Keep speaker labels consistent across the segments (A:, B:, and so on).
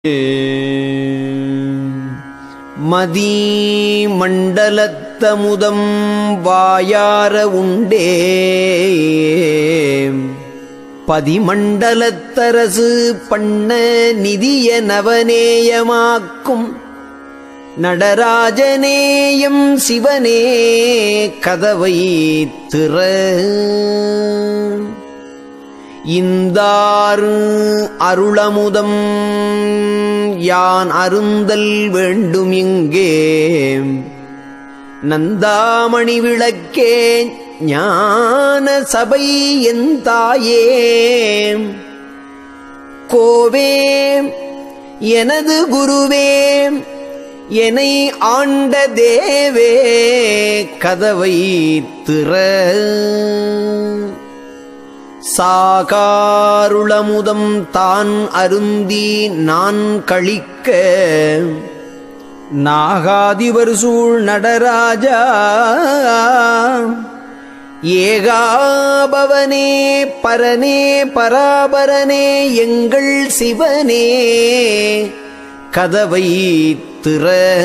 A: மதி மண்டலத்தமுதம் வாயார உண்டே பதிமண்டலத்தரசு பண்ண நிதிய நவநேயமாக்கும் நடராஜனேயம் சிவனே கதவை திற இந்தாறு அருளமுதம் யான் அருந்தல் வேண்டும் இங்கே நந்தாமணி விளக்கே ஞான சபை என் தாயே கோவே எனது குருவே என்னை ஆண்ட தேவே கதவை திற சாகாருளமுதம் தான் அருந்தி நான் கழிக்க நாகாதிவர் சூழ் நடராஜா ஏகாபவனே பரனே பராபரனே எங்கள் சிவனே கதவை திற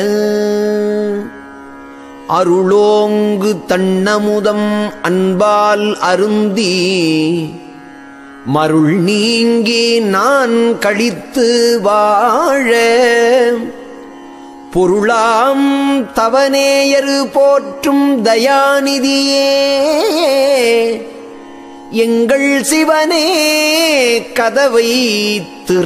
A: அருளோங்கு தன்னமுதம் அன்பால் அருந்தி மருள் நீங்கி நான் கழித்து வாழ பொருளாம் தவநேயரு போற்றும் தயாநிதியே எங்கள் சிவனே கதவை திற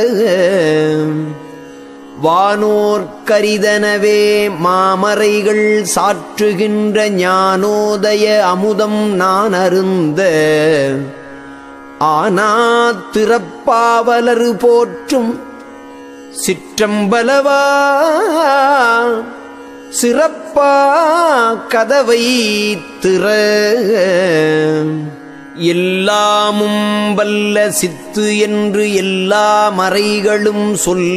A: வானோர்க்கரிதனவே மாமறைகள் சாற்றுகின்ற ஞானோதய அமுதம் நான் அருந்த ஆனா திறப்பாவலரு போற்றும் சிற்றம்பலவா சிறப்பா கதவை திற எல்லாமும் வல்ல சித்து என்று எல்லா மறைகளும் சொல்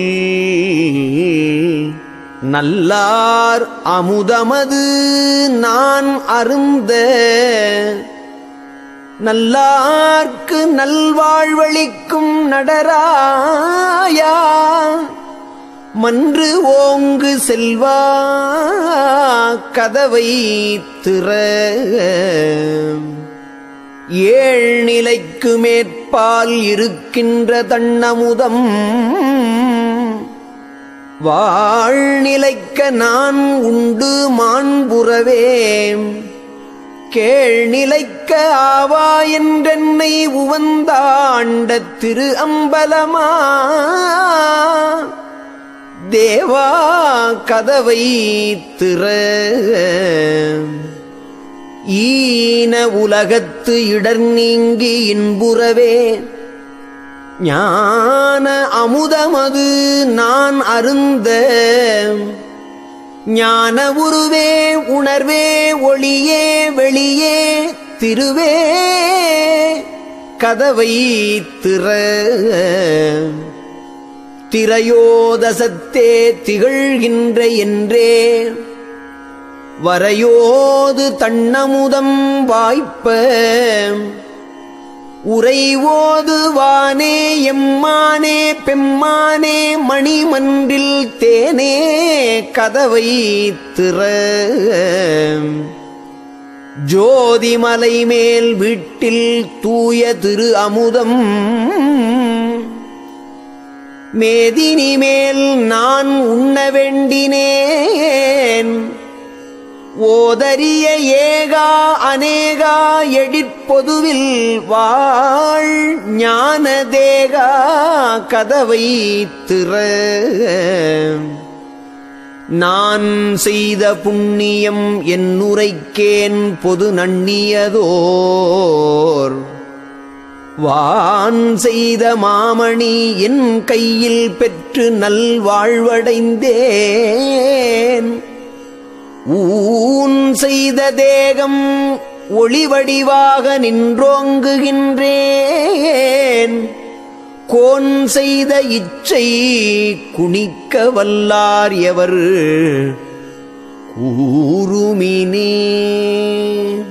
A: நல்லார் அமுதமது நான் அருந்த நல்லார்க்கு நல்வாழ்வளிக்கும் நடராயா மன்று ஓங்கு செல்வா கதவை திற ஏழ் நிலைக்கு மேற்பால் இருக்கின்ற தன்னமுதம் வாழ்நிலைக்க நான் உண்டு மாண்புறவே கேழ்நிலைக்க ஆவா என்றென்னை உவந்தாண்ட திரு அம்பலமா தேவா கதவை திற ஈன உலகத்து இடர் நீங்கி இன்புறவே ஞான அமுதமது நான் அருந்த ஞான உருவே உணர்வே ஒளியே வெளியே திருவே கதவை திற திரையோதசத்தே திகழ்கின்ற என்றே வரையோது தன்னமுதம் வாய்ப்ப உரைவோது வானே எம்மானே பெம்மானே மணிமன்றில் தேனே கதவை திற ஜோதிமலை மேல் வீட்டில் தூய திரு அமுதம் மேதினி மேல் நான் உண்ண வேண்டினேன் ஓதரிய ஏகா அநேகா எழிற்பொதுவில் வாழ் ஞான தேகா கதவை திற நான் செய்த புண்ணியம் என்னுரைக்கேன் பொது நண்ணியதோர் வான் செய்த மாமணி என் கையில் பெற்று நல்வாழ்வடைந்தேன் ஊன் செய்த தேகம் ஒளிவடிவாக நின்றோங்குகின்றேன் கோன் செய்த இச்சை குணிக்க வல்லார் எவர் கூறுமினே